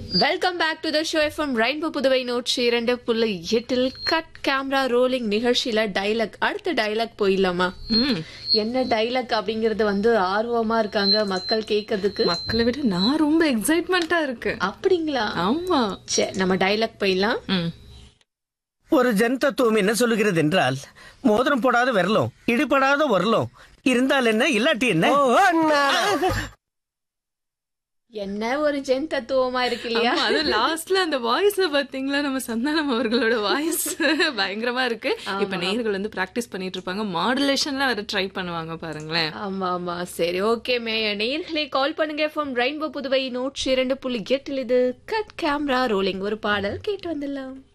welcome back to the show FM rainbow Puduvai நூற்றி இரண்டு புள்ளி எட்டில் கட் கேமரா ரோலிங் நிகழ்ச்சியில டைலாக் அடுத்த டைலாக் போயிடலாமா ம் என்ன டைலாக் அப்படிங்கறது வந்து ஆர்வமா இருக்காங்க மக்கள் கேட்கறதுக்கு மக்களை விட நான் ரொம்ப எக்ஸைட்மெண்டா இருக்கு அப்படிங்களா ஆமா சரி நம்ம டைலாக் போயிடலாம் ம் ஒரு ஜன் தத்துவம் என்ன சொல்லுகிறது என்றால் மோதிரம் போடாத விரலும் இடிபடாத உரலும் இருந்தால் என்ன இல்லாட்டி என்ன என்ன ஒரு ஜென் தத்துவமா இருக்கு இல்லையா ஆமா, அது லாஸ்ட்ல அந்த வாய்ஸ் பாத்தீங்களா நம்ம சந்தானம் அவர்களோட வாய்ஸ் பயங்கரமா இருக்கு இப்ப நேயர்கள் வந்து பிராக்டிஸ் பண்ணிட்டு இருப்பாங்க மாடுலேஷன்ல வேற ட்ரை பண்ணுவாங்க பாருங்களேன் ஆமா ஆமா சரி ஓகே மே நேர்களே கால் பண்ணுங்க எஃப்எம் ரெயின்போ புதுவை நூற்றி இரண்டு புள்ளி எட்டில் இது கட் கேமரா ரோலிங் ஒரு பாடல் கேட்டு வந்துடலாம்